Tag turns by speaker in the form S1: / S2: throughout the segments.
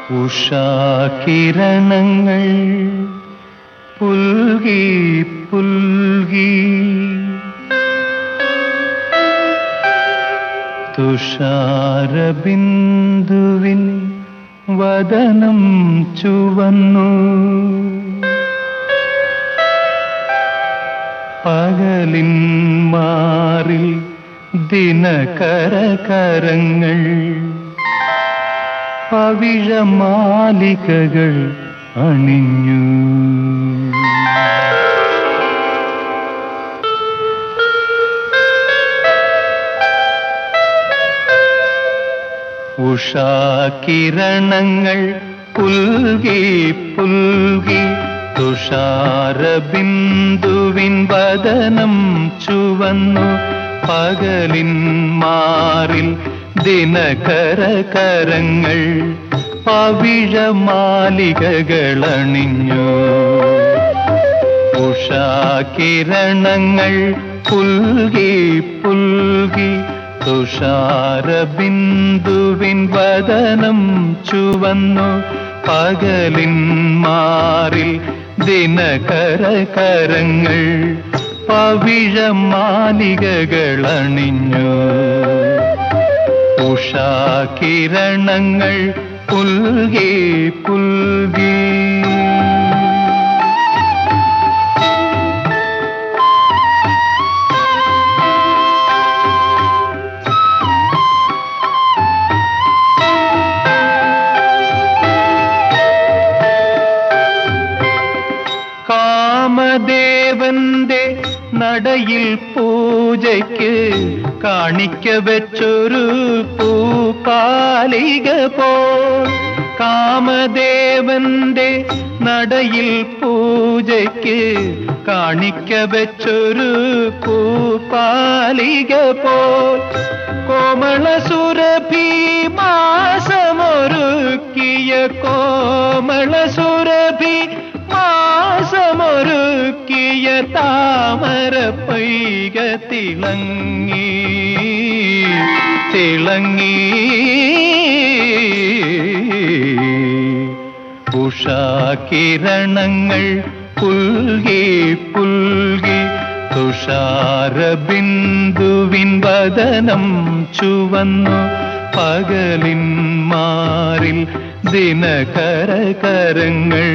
S1: ഉഷാകിരണങ്ങൾ പുൽകി പുൽകി തുഷാരബിന്ദുവിൻ വദനം ചുവന്നു പകലിൻ മാറിൽ ദിനകരകരങ്ങൾ പവിഴമാലികകൾ അണിഞ്ഞു ഉഷാകിരണങ്ങൾ പുൽകി പുൽകി തുഷാരബിന്ദുവിൻ വദനം ചുവന്നു പകലിൻ മാറിൽ ദിനകരകരങ്ങൾ പവിഴമാലികകളണിഞ്ഞു ഉഷാകിരണങ്ങൾ പുൽകി പുൽകി തുഷാരബിന്ദുവിൻ വദനം ചുവന്നു പകലിൻ മാറിൽ ദിനകരകരങ്ങൾ പവിഴമാലികകളണിഞ്ഞു ഉഷാകിരണങ്ങൾ പുൽകി പുൽകി കാമദേവന്റെ നടയിൽ പൂജയ്ക്ക് കാണിക്ക വെച്ചൊരു പൂപ്പാലിക പോൽ കാമദേവന്റെ നടയിൽ പൂജയ്ക്ക് കാണിക്ക വെച്ചൊരു പൂപ്പാലിക പോൽ കോമള സുരഭി മാസമൊരുക്കിയ കോമള സുരഭി മാസമൊരുക്കിയ താമര പൈക തിളങ്ങി തിളങ്ങി ഉഷാകിരണങ്ങൾ പുൽകി പുൽകി തുഷാരബിന്ദുവിൻ വദനം ചുവന്നു പകലിൻ മാറിൽ ദിനകരകരങ്ങൾ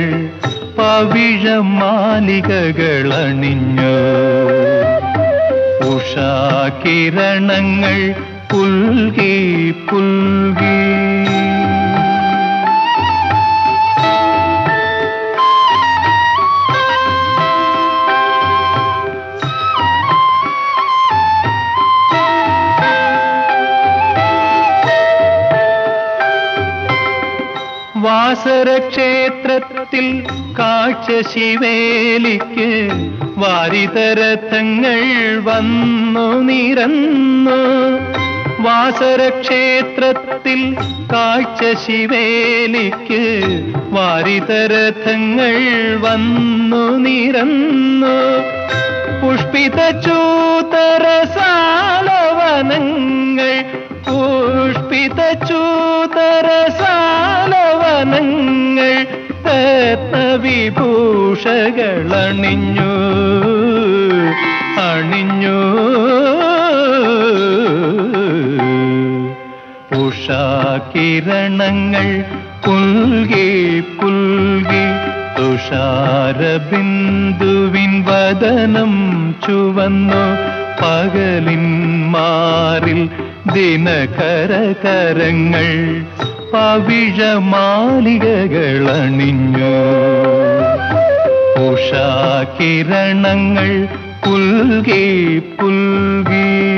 S1: പവിഴമാലികകളണിഞ്ഞു ഉഷാകിരണങ്ങൾ പുൽകി പുൽകി വാസരക്ഷേത്രത്തിൽ കാഴ്ച ശിവേലിക്ക് വാരിതരഥങ്ങൾ വന്നു നിരന്നു വാസരക്ഷേത്രത്തിൽ കാഴ്ച ശിവേലിക്ക് വാരിതരഥങ്ങൾ വന്നു നിരന്നു പുഷ്പിത ചൂതര സാലവനങ്ങൾ പുഷ്പിത ചൂതര സാലവനങ്ങൾ രത്നവിഭൂഷകളണിഞ്ഞു അണിഞ്ഞു ഉഷാകിരണങ്ങൾ പുൽകി പുൽകി തുഷാരബിന്ദുവിൻ വദനം ചുവന്നു പകലിൻ മാറിൽ ദിനകരകരങ്ങൾ പവിഴമാലികകളണിഞ്ഞു ഉഷാകിരണങ്ങൾ പുൽകി പുൽകി